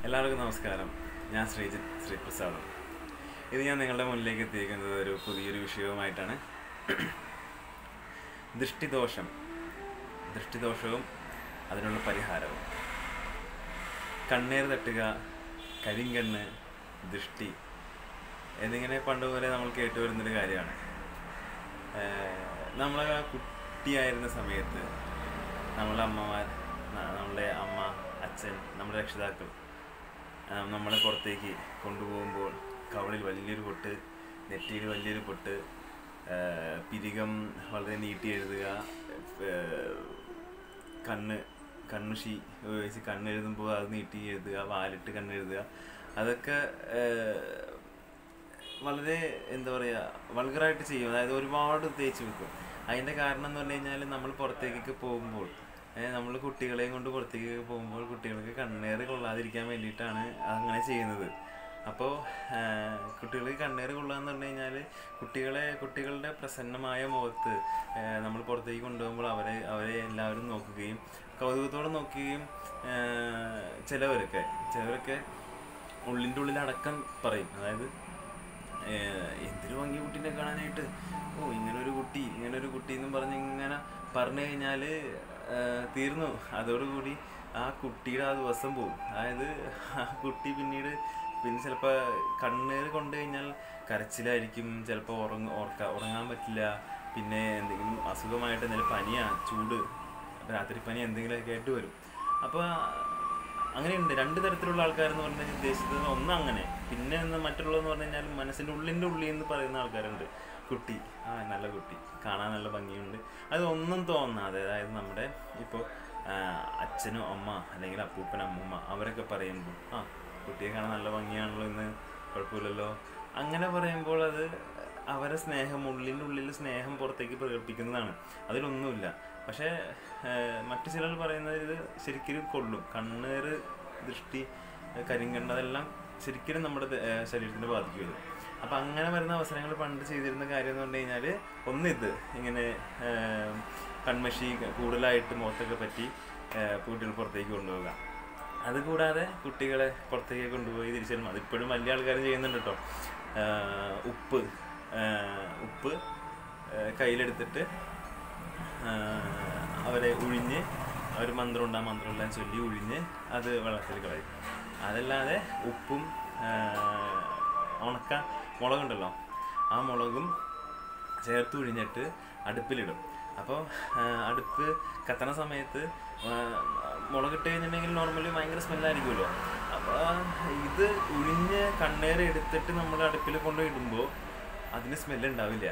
എല്ലാവർക്കും നമസ്കാരം ഞാൻ ശ്രീജിത്ത് ശ്രീപ്രസാദ് ഇത് ഞാൻ നിങ്ങളുടെ മുന്നിലേക്ക് എത്തിയിരിക്കുന്നത് ഒരു പുതിയൊരു വിഷയവുമായിട്ടാണ് ദൃഷ്ടിദോഷം ദൃഷ്ടിദോഷവും അതിനുള്ള പരിഹാരവും കണ്ണേർ തട്ടുക കരിങ്കണ്ണ് ദൃഷ്ടി എന്നിങ്ങനെ പണ്ട് പോലെ നമ്മൾ കേട്ടുവരുന്നൊരു കാര്യമാണ് നമ്മളെ കുട്ടിയായിരുന്ന സമയത്ത് നമ്മളെ അമ്മമാർ ന- നമ്മളുടെ അമ്മ അച്ഛൻ നമ്മുടെ രക്ഷിതാക്കൾ ആ, നമ്മളെ പുറത്തേക്ക് കൊണ്ടുപോകുമ്പോൾ കവളിൽ വലിയൊരു പൊട്ട് നെറ്റിയിൽ വലിയൊരു പൊട്ട് ആ, പിരികം വളരെ നീട്ടി എഴുതുക ആ, കണ്ണ് കണ്ണുഷി ഉപയോഗിച്ച് കണ്ണെഴുതുമ്പോൾ അത് നീട്ടി എഴുതുക വാലിട്ട് കണ്ണെഴുതുക അതൊക്കെ ആ, വളരെ എന്താ പറയുക വൾഗറായിട്ട് ചെയ്യും അതായത് ഒരുപാട് തേച്ച് വെക്കും അതിൻ്റെ കാരണം എന്ന് പറഞ്ഞു കഴിഞ്ഞാൽ നമ്മൾ പുറത്തേക്കൊക്കെ പോകുമ്പോൾ നമ്മൾ കുട്ടികളെയും കൊണ്ട് പുറത്തേക്ക് പോകുമ്പോൾ കുട്ടികൾക്ക് കണ്ണേറ് കൊള്ളാതിരിക്കാൻ വേണ്ടിയിട്ടാണ് അങ്ങനെ ചെയ്യുന്നത് അപ്പോൾ കുട്ടികൾക്ക് കണ്ണേറ് കൊള്ളുക എന്ന് പറഞ്ഞു കഴിഞ്ഞാൽ കുട്ടികളെ കുട്ടികളുടെ പ്രസന്നമായ മുഖത്ത് നമ്മൾ പുറത്തേക്ക് കൊണ്ടുപോകുമ്പോൾ അവരെ അവരെ എല്ലാവരും നോക്കുകയും കൗതുകത്തോടെ നോക്കുകയും ആ, ചിലവരൊക്കെ ചിലവരൊക്കെ ഉള്ളിൻ്റെ ഉള്ളിൽ അടക്കം പറയും അതായത് ഏഹ് എന്തൊരു ഭംഗി കുട്ടീനെ കാണാനായിട്ട് ഓ ഇങ്ങനെ ഒരു കുട്ടി ഇങ്ങനെ ഒരു കുട്ടി എന്നും പറഞ്ഞ് ഇങ്ങനെ പറഞ്ഞു കഴിഞ്ഞാൽ തീർന്നു അതോടുകൂടി ആ കുട്ടിയുടെ ആ ദിവസം പോകും അതായത് ആ കുട്ടി പിന്നീട് പിന്നെ ചിലപ്പോൾ കണ്ണീർ കൊണ്ടു കഴിഞ്ഞാൽ കരച്ചിലായിരിക്കും ചിലപ്പോൾ ഉറങ്ങ ഉറക്ക ഉറങ്ങാൻ പറ്റില്ല പിന്നെ എന്തെങ്കിലും അസുഖമായിട്ട് എന്തെങ്കിലും പനിയാ ചൂട് രാത്രി പനി എന്തെങ്കിലുമൊക്കെ ആയിട്ട് വരും അപ്പോൾ അങ്ങനെയുണ്ട് രണ്ട് തരത്തിലുള്ള ആൾക്കാരെന്ന് പറഞ്ഞാൽ ഉദ്ദേശിച്ചത് ഒന്ന് അങ്ങനെ പിന്നെ ഒന്ന് മറ്റുള്ളതെന്ന് പറഞ്ഞു കഴിഞ്ഞാൽ മനസ്സിൻ്റെ ഉള്ളിൻ്റെ ഉള്ളിൽ എന്ന് പറയുന്ന ആൾക്കാരുണ്ട് കുട്ടി ആ നല്ല കുട്ടി കാണാൻ നല്ല ഭംഗിയുണ്ട് അത് ഒന്നും തോന്നാതെ അതായത് നമ്മുടെ ഇപ്പോൾ അച്ഛനും അമ്മ അല്ലെങ്കിൽ അപ്പൂപ്പൻ അമ്മൂമ്മ അവരൊക്കെ പറയുമ്പോൾ ആ കുട്ടിയെ കാണാൻ നല്ല ഭംഗിയാണല്ലോ ഇന്ന് കുഴപ്പമില്ലല്ലോ അങ്ങനെ പറയുമ്പോൾ അത് അവരെ സ്നേഹം ഉള്ളിൻ്റെ ഉള്ളിൽ സ്നേഹം പുറത്തേക്ക് പ്രകടിപ്പിക്കുന്നതാണ് അതിലൊന്നുമില്ല പക്ഷേ ഏഹ്, മറ്റു ചിലർ പറയുന്നത് ഇത് ശരിക്കും കൊള്ളും കണ്ണേറ് ദൃഷ്ടി ഏഹ്, കരിങ്കണ്ണ് അതെല്ലാം ശരിക്കും നമ്മുടെ ദ- ഏഹ്, ശരീരത്തിനെ ബാധിക്കും ഇത് അപ്പം അങ്ങനെ വരുന്ന അവസരങ്ങൾ പണ്ട് ചെയ്തിരുന്ന കാര്യം എന്ന് പറഞ്ഞു കഴിഞ്ഞാൽ ഒന്നിത് ഇങ്ങനെ ഏഹ്, കൺമഷി കൂടുതലായിട്ട് മുഖത്തൊക്കെ പറ്റി ഏഹ്, കുട്ടികൾ പുറത്തേക്ക് കൊണ്ടുപോകുക അതുകൂടാതെ കുട്ടികളെ പുറത്തേക്ക് കൊണ്ടുപോയി തിരിച്ചു അതിപ്പോഴും വലിയ ആൾക്കാർ ചെയ്യുന്നുണ്ട് കേട്ടോ ആഹ് ഉപ്പ് ആഹ് ഉപ്പ് ആഹ് കയ്യിലെടുത്തിട്ട് ആഹ് അവരെ ഉഴിഞ്ഞ് അവർ മന്ത്രം ഉണ്ട് ആ മന്ത്രം എല്ലാം ചൊല്ലി ഉഴിഞ്ഞ് അത് വെള്ളത്തിൽ കളയും അതല്ലാതെ ഉപ്പും ആഹ് ഉണക്ക മുളകുണ്ടല്ലോ ആ മുളകും ചേർത്ത് ഉഴിഞ്ഞിട്ട് അടുപ്പിലിടും അപ്പോൾ അടുപ്പ് കത്തണ സമയത്ത് ആ, മുളകിട്ട് കഴിഞ്ഞിട്ടുണ്ടെങ്കിൽ നോർമലി ഭയങ്കര സ്മെല്ലായിരിക്കുമല്ലോ അപ്പോൾ ഇത് ഉഴിഞ്ഞ് കണ്ണേറ് എടുത്തിട്ട് നമ്മൾ അടുപ്പിൽ കൊണ്ട് ഇടുമ്പോൾ അതിന് സ്മെല്ല് ഉണ്ടാവില്ല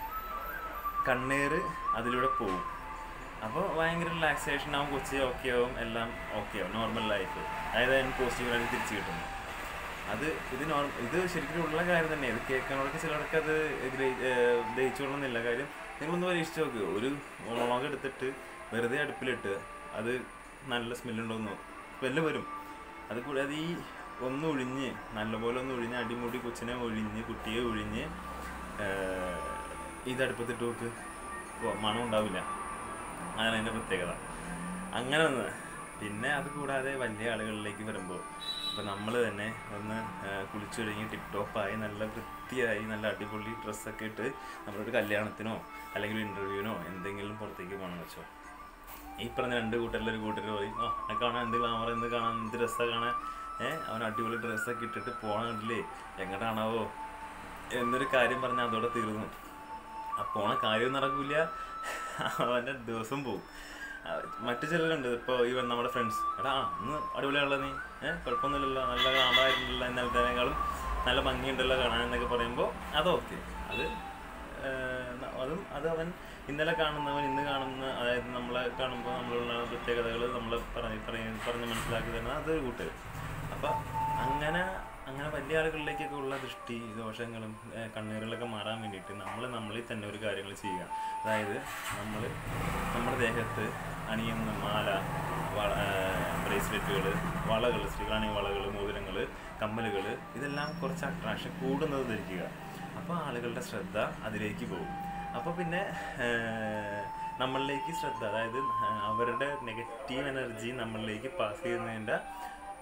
കണ്ണേറ് അതിലൂടെ പോകും അപ്പോൾ ഭയങ്കര റിലാക്സേഷൻ ആവും കൊച്ചി ഓക്കെ ആവും എല്ലാം ഓക്കെ ആവും നോർമൽ ലൈഫ് അതായത് അതിന് പോസിറ്റീവ് ആയിട്ട് തിരിച്ചു കിട്ടുന്നു അത് ഇത് നോർ ഇത് ശരിക്കും ഉള്ള കാര്യം തന്നെ ഇത് കേൾക്കാനോടൊക്കെ ചിലർക്ക് അത് ഗ്രഹി- ഏഹ് ദഹിച്ചോളണമെന്നില്ല കാര്യം നിങ്ങളൊന്ന് പരീക്ഷിച്ച് നോക്ക് ഒരു മുളക് എടുത്തിട്ട് വെറുതെ അടുപ്പിലിട്ട് അത് നല്ല സ്മെല്ലുണ്ടോന്ന് സ്മെല്ല് വരും അത് കൂടാതെ ഈ ഒന്ന് ഒഴിഞ്ഞ് നല്ലപോലെ ഒന്ന് ഒഴിഞ്ഞ് അടിമുടി കൊച്ചിനെ ഒഴിഞ്ഞ് കുട്ടിയെ ഒഴിഞ്ഞ് ഏഹ് ഇത് അടുപ്പത്തിട്ട് നോക്ക് ഓ, മണം ഉണ്ടാവില്ല അതാണ് അതിൻ്റെ പ്രത്യേകത അങ്ങനെ ഒന്ന് പിന്നെ അത് കൂടാതെ വലിയ ആളുകളിലേക്ക് വരുമ്പോൾ ഇപ്പോൾ നമ്മൾ തന്നെ ഒന്ന് ആ, കുളിച്ചൊരുങ്ങി ടിപ് ടോപ്പായി നല്ല വൃത്തിയായി നല്ല അടിപൊളി ഡ്രസ്സൊക്കെ ഇട്ട് നമ്മളൊരു കല്യാണത്തിനോ അല്ലെങ്കിൽ ഇൻ്റർവ്യൂവിനോ എന്തെങ്കിലും പുറത്തേക്ക് പോകണം വെച്ചോ ഈ പറഞ്ഞ രണ്ട് കൂട്ടരിൽ ഒരു കൂട്ടർ പോയി ഓ എന്നെ കാണാൻ എന്ത് ഗ്ലാമർ എന്ത് കാണാൻ എന്ത് ഡ്രസ്സാണ് കാണാൻ ഏഹ് അവൻ അടിപൊളി ഡ്രസ്സൊക്കെ ഇട്ടിട്ട് പോകണം കണ്ടില്ലേ എങ്ങോട്ടാണാവോ എന്നൊരു കാര്യം പറഞ്ഞാൽ അതോടെ തീർന്നു ആ പോണ കാര്യം നടക്കില്ല അവൻ്റെ ദിവസം പോകും ആ, മറ്റു ചിലരുണ്ട് ഇപ്പോൾ ഈവൻ നമ്മുടെ ഫ്രണ്ട്സ് എടാ ആ, ഇന്ന് അടിപൊളിയാണല്ലോ നീ ഏഹ് കുഴപ്പമൊന്നുമില്ലല്ലോ നല്ല ഗ്ലാമറായിട്ടുണ്ടല്ലോ ഇന്നലത്തേനേക്കാളും നല്ല ഭംഗിയുണ്ടല്ലോ കാണാൻ എന്നൊക്കെ പറയുമ്പോൾ അതൊക്കെ അത് ഏഹ്, ന- അതും അത് അവൻ ഇന്നലെ കാണുന്നവൻ ഇന്ന് കാണുന്ന അതായത് നമ്മളെ കാണുമ്പോൾ നമ്മളുള്ള പ്രത്യേകതകൾ നമ്മൾ പറഞ്ഞ് പറഞ്ഞ് പറഞ്ഞ് മനസ്സിലാക്കി തരുന്ന അതൊരു കൂട്ട് അപ്പം അങ്ങനെ അങ്ങനെ വലിയ ആളുകളിലേക്കൊക്കെ ഉള്ള ദൃഷ്ടി ദോഷങ്ങളും ഏഹ്, കണ്ണീറുകളൊക്കെ മാറാൻ വേണ്ടിയിട്ട് നമ്മൾ നമ്മളിൽ തന്നെ ഒരു കാര്യങ്ങൾ ചെയ്യുക അതായത് നമ്മൾ നമ്മുടെ ദേഹത്ത് അണിയുന്ന മാല വള ബ്രേസ്ലെറ്റുകൾ വളകൾ സ്ത്രീകളാണെങ്കിൽ വളകൾ മോതിരങ്ങൾ കമ്മലുകൾ ഇതെല്ലാം കുറച്ച് അട്രാക്ഷൻ കൂടുന്നത് ധരിക്കുക അപ്പോൾ ആളുകളുടെ ശ്രദ്ധ അതിലേക്ക് പോകും അപ്പോൾ പിന്നെ ഏഹ്, നമ്മളിലേക്ക് ശ്രദ്ധ അതായത് ഏഹ്, അവരുടെ നെഗറ്റീവ് എനർജി നമ്മളിലേക്ക് പാസ് ചെയ്യുന്നതിൻ്റെ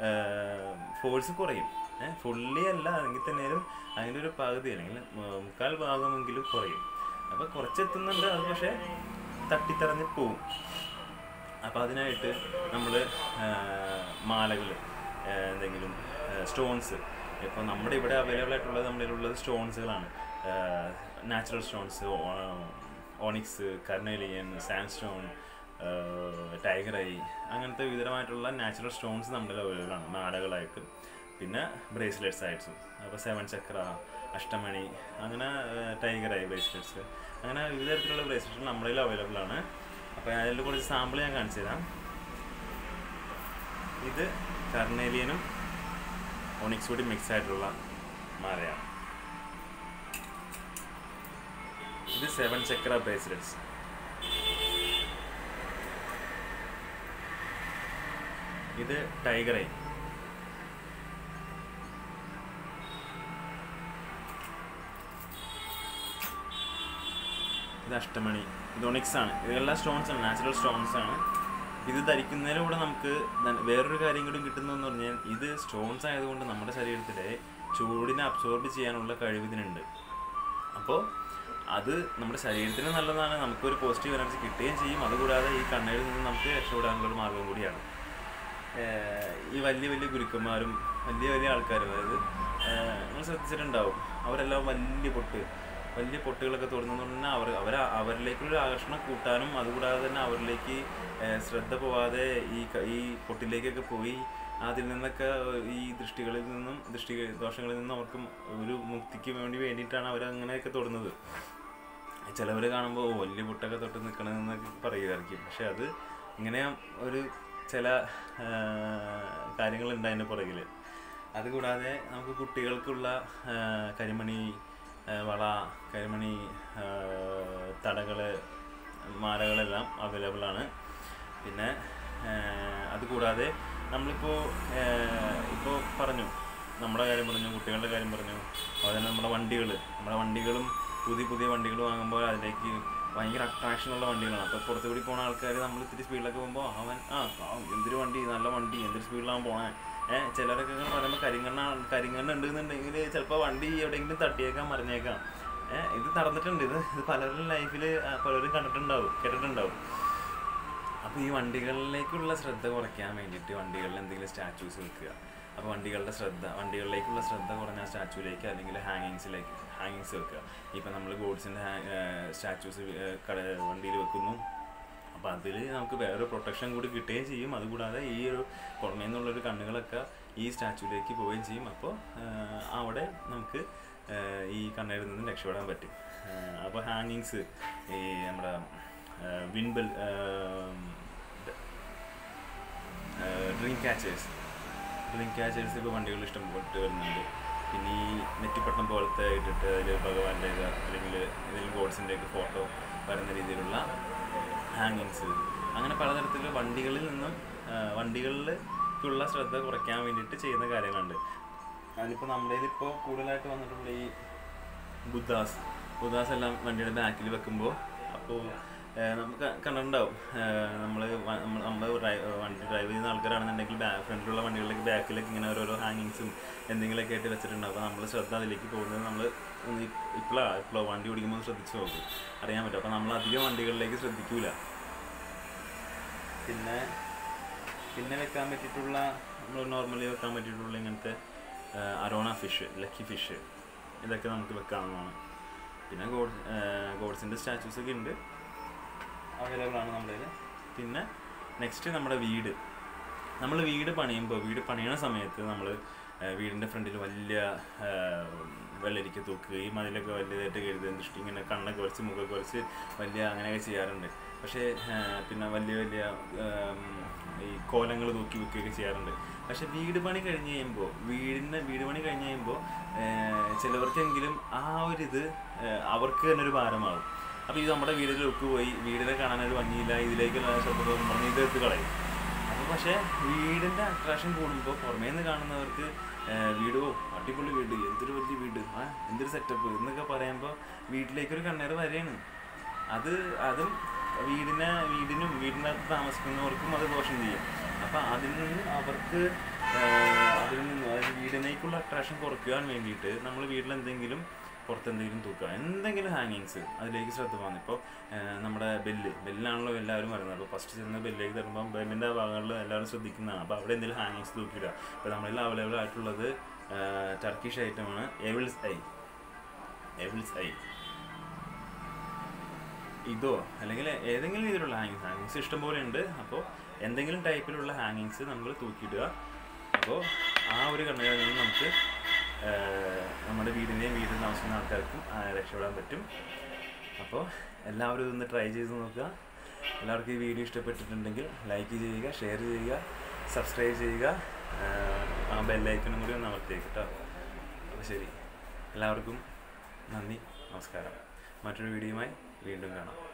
ഫോഴ്സ് കുറയും ഫുള്ളി അല്ല എങ്കിൽ തന്നെയും അതിൻ്റെ ഒരു പകുതി അല്ലെങ്കിൽ മു- മുക്കാൽ ഭാഗമെങ്കിലും കുറയും അപ്പോൾ കുറച്ചെത്തുന്നുണ്ട് അത് പക്ഷേ തട്ടിത്തറഞ്ഞ് പോവും അപ്പോൾ അതിനായിട്ട് നമ്മൾ മാലകൾ എന്തെങ്കിലും സ്റ്റോൺസ് ഇപ്പോൾ നമ്മുടെ ഇവിടെ അവൈലബിൾ ആയിട്ടുള്ളത് നമ്മുടെ ഉള്ളത് സ്റ്റോൺസുകളാണ് natural stones onyx carnelian sand stone tiger eye അങ്ങനത്തെ വിവിധമായിട്ടുള്ള നാച്ചുറൽ സ്റ്റോൺസ് നമ്മുടെ അവൈലബിൾ ആണ് മാലകളായിട്ട് പിന്നെ ബ്രേസ്ലെറ്റ്സ് ആയിട്ടും അപ്പോൾ സെവൻ ചക്ര അഷ്ടമണി അങ്ങനെ ടൈഗർ ഐ ബ്രേസ്ലെറ്റ്സ് അങ്ങനെ വിവിധ തരത്തിലുള്ള ബ്രേസ്ലെറ്റ്സ് നമ്മുടെ അവൈലബിൾ ആണ് അപ്പോൾ അതിൽ കുറച്ച് സാമ്പിൾ ഞാൻ കാണിച്ചു തരാം ഇത് കർണേലിയനും ഒണിക്സ് കൂടി മിക്സ് ആയിട്ടുള്ള മാലയാണ് ഇത് സെവൻ ചക്ര ബ്രേസ്ലെറ്റ്സ് ഇത് ടൈഗർ ഐ ഇത് അഷ്ടമണി ഇത് ഒണിക്സ് ആണ് ഇതെല്ലാം സ്റ്റോൺസ് ആണ് നാച്ചുറൽ സ്റ്റോൺസ് ആണ് ഇത് ധരിക്കുന്നതിലൂടെ നമുക്ക് ന- വേറൊരു കാര്യം കൂടി കിട്ടുന്നതെന്ന് പറഞ്ഞാൽ ഇത് സ്റ്റോൺസ് ആയതുകൊണ്ട് നമ്മുടെ ശരീരത്തിലെ ചൂടിനെ അബ്സോർബ് ചെയ്യാനുള്ള കഴിവ് ഇതിനുണ്ട് അപ്പോൾ അത് നമ്മുടെ ശരീരത്തിന് നല്ലതാണ് നമുക്കൊരു പോസിറ്റീവ് എനർജി കിട്ടുകയും ചെയ്യും അതുകൂടാതെ ഈ കണ്ണയിൽ നിന്ന് നമുക്ക് രക്ഷപ്പെടാനുള്ള ഒരു മാർഗം കൂടിയാണ് ഏഹ് ഈ വലിയ വലിയ ഗുരുക്കന്മാരും വലിയ വലിയ ആൾക്കാരും അതായത് നിങ്ങൾ ശ്രദ്ധിച്ചിട്ടുണ്ടാവും അവരെല്ലാം വലിയ പൊട്ട് വലിയ പൊട്ടുകളൊക്കെ തുറന്നു പറഞ്ഞാൽ അവർ അവർ അവരിലേക്കുള്ള ആകർഷണം കൂട്ടാനും അതുകൂടാതെ തന്നെ അവരിലേക്ക് ഏഹ് ശ്രദ്ധ പോവാതെ ഈ ക- ഈ പൊട്ടിലേക്കൊക്കെ പോയി അതിൽ നിന്നൊക്കെ ഈ ദൃഷ്ടികളിൽ നിന്നും ദൃഷ്ടി ദോഷങ്ങളിൽ നിന്നും അവർക്ക് ഒരു മുക്തിക്ക് വേണ്ടി വേണ്ടിയിട്ടാണ് അവർ അങ്ങനെയൊക്കെ തൊടുന്നത് ചിലവർ കാണുമ്പോൾ "ഓ, വലിയ പൊട്ടൊക്കെ തൊട്ട് നിൽക്കണമെന്നൊക്കെ പറയുമായിരിക്കും പക്ഷെ അത് ഇങ്ങനെ ഒരു ചില കാര്യങ്ങളുണ്ട് അതിൻ്റെ പുറകിൽ അതുകൂടാതെ നമുക്ക് കുട്ടികൾക്കുള്ള ആ, കരിമണി ആ, വള കരിമണി ആ, തടകള് മാലകളെല്ലാം അവൈലബിൾ ആണ് പിന്നെ ആ, അതുകൂടാതെ നമ്മളിപ്പോൾ ഇപ്പോൾ പറഞ്ഞു നമ്മുടെ കാര്യം പറഞ്ഞു കുട്ടികളുടെ കാര്യം പറഞ്ഞു അതുപോലെ തന്നെ നമ്മുടെ വണ്ടികൾ നമ്മുടെ വണ്ടികളും പുതിയ പുതിയ വണ്ടികൾ വാങ്ങുമ്പോൾ അതിലേക്ക് ഭയങ്കര അട്രാക്ഷനുള്ള വണ്ടികളാണ് അപ്പോൾ പുറത്തു കൂടി പോണ ആൾക്കാർ നമ്മൾ ഇത്തിരി സ്പീഡിലൊക്കെ പോകുമ്പോൾ അവൻ ആ ആ, എന്തൊരു വണ്ടി നല്ല വണ്ടി എന്തൊരു സ്പീഡിലാണ് പോണേ ഏഹ് ചിലരൊക്കെ ഇങ്ങനെ പറയുമ്പോൾ കരിങ്കണ്ണ കരിങ്കണ്ണ ഉണ്ടെന്നുണ്ടെങ്കിൽ ചിലപ്പോൾ വണ്ടി എവിടെയെങ്കിലും തട്ടിയേക്കാം മറിഞ്ഞേക്കാം ഏഹ് ഇത് നടന്നിട്ടുണ്ട് ഇത് ഇത് പലരും ലൈഫിൽ പലരും കണ്ടിട്ടുണ്ടാവും കേട്ടിട്ടുണ്ടാവും അപ്പോൾ ഈ വണ്ടികളിലേക്കുള്ള ശ്രദ്ധ കുറയ്ക്കാൻ വേണ്ടിയിട്ട് വണ്ടികളിൽ എന്തെങ്കിലും സ്റ്റാച്യൂസ് വെക്കുക അപ്പോൾ വണ്ടികളുടെ ശ്രദ്ധ വണ്ടികളിലേക്കുള്ള ശ്രദ്ധ കുറഞ്ഞ സ്റ്റാച്യൂലേക്ക് അല്ലെങ്കിൽ ഹാങ്ങിങ്സിലേക്ക് ഹാങ്ങിങ്സ് വെക്കുക ഇപ്പം നമ്മൾ ഗോഡ്സിൻ്റെ സ്റ്റാച്യൂസ് കട വണ്ടിയിൽ വെക്കുന്നു അപ്പോൾ അതിൽ നമുക്ക് വേറെ പ്രൊട്ടക്ഷൻ കൂടി കിട്ടുകയും ചെയ്യും അതുകൂടാതെ ഈ ഒരു പുറമേ നിന്നുള്ളൊരു കണ്ണുകളൊക്കെ ഈ സ്റ്റാച്യൂലേക്ക് പോവുകയും ചെയ്യും അപ്പോൾ അവിടെ നമുക്ക് ആഹ് ഈ കണ്ണയിൽ നിന്നും രക്ഷപ്പെടാൻ പറ്റും അപ്പോൾ ഹാങ്ങിങ്സ് ഈ നമ്മുടെ wind bell dream catchers dream catchers ഇപ്പോൾ വണ്ടികൾ ഇഷ്ടം പോയിട്ട് വരുന്നുണ്ട് പിന്നെ ഈ നെറ്റിപ്പട്ടം പോലത്തെ ഇട്ടിട്ട് അതിൽ ഭഗവാന്റെ ഇത് അല്ലെങ്കിൽ ഏതെങ്കിലും ഗോഡ്സിൻ്റെ ഒക്കെ ഫോട്ടോ വരുന്ന രീതിയിലുള്ള ഹാങ്ങിങ്സ് അങ്ങനെ പലതരത്തിൽ വണ്ടികളിൽ നിന്നും വണ്ടികളിലേക്കുള്ള ശ്രദ്ധ കുറയ്ക്കാൻ വേണ്ടിയിട്ട് ചെയ്യുന്ന കാര്യങ്ങളുണ്ട് അതിലിപ്പോൾ നമ്മുടെ ഇപ്പോൾ കൂടുതലായിട്ട് വന്നിട്ടുള്ള ഈ ബുദ്ധാസ് ബുദ്ധാസ് എല്ലാം വണ്ടിയുടെ ബാക്കിൽ വെക്കുമ്പോൾ അപ്പോൾ നമുക്ക് കണ്ടിട്ടുണ്ടാവും നമ്മൾ നമ്മൾ വണ്ടി ഡ്രൈവ് ചെയ്യുന്ന ആൾക്കാരാണെന്നുണ്ടെങ്കിൽ ഫ്രണ്ടിലുള്ള വണ്ടികളിലേക്ക് ബാക്കിലേക്ക് ഇങ്ങനെ ഓരോരോ ഹാങ്ങിങ്സും എന്തെങ്കിലുമൊക്കെ ആയിട്ട് വെച്ചിട്ടുണ്ടാവും അപ്പോൾ നമ്മൾ ശ്രദ്ധ അതിലേക്ക് പോകുന്നത് നമ്മൾ ഇപ്പോഴാണ് ഇപ്പോൾ വണ്ടി ഓടിക്കുമ്പോൾ ശ്രദ്ധിച്ച് നോക്കും അറിയാൻ പറ്റും അപ്പോൾ നമ്മൾ അധികം വണ്ടികളിലേക്ക് ശ്രദ്ധിക്കൂല പിന്നെ പിന്നെ വെക്കാൻ പറ്റിയിട്ടുള്ള നമ്മൾ നോർമലി വെക്കാൻ പറ്റിയിട്ടുള്ള ഇങ്ങനത്തെ അരോണ ഫിഷ് ലക്കി ഫിഷ് ഇതൊക്കെ നമുക്ക് വെക്കാവുന്നതാണ് പിന്നെ ഗോഡ് ഗോഡ്സിൻ്റെ സ്റ്റാച്യൂസ് ഒക്കെ ഉണ്ട് അവൈലബിൾ ആണ് നമ്മുടെ കയ്യിൽ പിന്നെ നെക്സ്റ്റ് നമ്മുടെ വീട് നമ്മൾ വീട് പണിയുമ്പോൾ വീട് പണിയണ സമയത്ത് നമ്മൾ വീടിൻ്റെ ഫ്രണ്ടിൽ വലിയ ആ, വെള്ളരിക്ക തൂക്ക് ഈ മതിലൊക്കെ വലിയതായിട്ട് കരുതുക ദൃഷ്ടി ഇങ്ങനെ കണ്ണൊക്കെ വരച്ച് മുഖമൊക്കെ വരച്ച് വലിയ അങ്ങനെയൊക്കെ ചെയ്യാറുണ്ട് പക്ഷേ ആ, പിന്നെ വലിയ വലിയ ആം, ഈ കോലങ്ങൾ തൂക്കി വെക്കുകയൊക്കെ ചെയ്യാറുണ്ട് പക്ഷെ വീട് പണി കഴിഞ്ഞ് കഴിയുമ്പോൾ വീടിന് വീട് പണി കഴിഞ്ഞ് കഴിയുമ്പോൾ ചിലവർക്കെങ്കിലും ആ ഒരു ഇത് അവർക്ക് തന്നെ ഒരു ഭാരമാകും അപ്പോൾ ഇത് നമ്മുടെ വീടിൻ്റെ ലുക്ക് പോയി വീടിനെ കാണാനൊരു ഭംഗിയില്ല ഇതിലേക്കുള്ള ശ്രദ്ധ തോന്നും പറഞ്ഞ് ഇത് എടുത്ത് കളയും അപ്പോൾ പക്ഷേ വീടിൻ്റെ അട്രാക്ഷൻ കൂടുമ്പോൾ പുറമേ നിന്ന് കാണുന്നവർക്ക് ആ, വീട് ഓ അടിപൊളി വീട് എന്തൊരു വലിയ വീട് ആ എന്തൊരു സെറ്റപ്പ് എന്നൊക്കെ പറയുമ്പോൾ വീട്ടിലേക്കൊരു കണ്ണേറ് വരെയാണ് അത് അതും വീടിനെ വീടിനും വീടിനകത്ത് താമസിക്കുന്നവർക്കും അത് ദോഷം ചെയ്യും അപ്പം അതിൽ നിന്ന് അവർക്ക് അതിൽ നിന്ന് അതായത് വീടിനേക്കുള്ള അട്രാക്ഷൻ കുറയ്ക്കുവാൻ വേണ്ടിയിട്ട് നമ്മൾ വീട്ടിൽ എന്തെങ്കിലും പുറത്ത് എന്തെങ്കിലും തൂക്കുക എന്തെങ്കിലും ഹാങ്ങിങ്സ് അതിലേക്ക് ശ്രദ്ധ പോകുന്നു ഇപ്പോൾ നമ്മുടെ ബെല്ല് ബെല്ലാണല്ലോ എല്ലാവരും പറയുന്നത് അപ്പോൾ ഫസ്റ്റ് ചെന്ന് ബെല്ലേക്ക് തരുമ്പോൾ ബെല്ലിൻ്റെ ഭാഗങ്ങളിൽ എല്ലാവരും ശ്രദ്ധിക്കുന്നതാണ് അപ്പോൾ അവിടെ എന്തെങ്കിലും ഹാങ്ങിങ്സ് തൂക്കിയിടുക അപ്പോൾ നമ്മളിൽ അവൈലബിൾ ആയിട്ടുള്ളത് ടർക്കിഷ് ഐറ്റമാണ് എവിൾസ് ഐ എവിൾസ് ഐ ഇതോ അല്ലെങ്കിൽ ഏതെങ്കിലും രീതിയിലുള്ള ഹാങ്ങിങ്സ് ഹാങ്ങിങ്സ് ഇഷ്ടംപോലെ ഉണ്ട് അപ്പോൾ എന്തെങ്കിലും ടൈപ്പിലുള്ള ഹാങ്ങിങ്സ് നമ്മൾ തൂക്കിയിടുക അപ്പോൾ ആ ഒരു കണ്ണുകളിൽ നിന്ന് നമുക്ക് ആ, നമ്മുടെ വീടിനെയും വീട്ടിൽ താമസിക്കുന്ന ആൾക്കാർക്കും ആ, രക്ഷപ്പെടാൻ പറ്റും അപ്പോൾ എല്ലാവരും ഇതൊന്ന് ട്രൈ ചെയ്ത് നോക്കുക എല്ലാവർക്കും ഈ വീഡിയോ ഇഷ്ടപ്പെട്ടിട്ടുണ്ടെങ്കിൽ ലൈക്ക് ചെയ്യുക ഷെയർ ചെയ്യുക സബ്സ്ക്രൈബ് ചെയ്യുക ആ, ആ ബെല്ലൈക്കണും കൂടി ഒന്ന് അമർത്തിയേക്ക് കേട്ടോ അപ്പോൾ ശരി എല്ലാവർക്കും നന്ദി നമസ്കാരം മറ്റൊരു വീഡിയോയുമായി വീണ്ടും കാണാം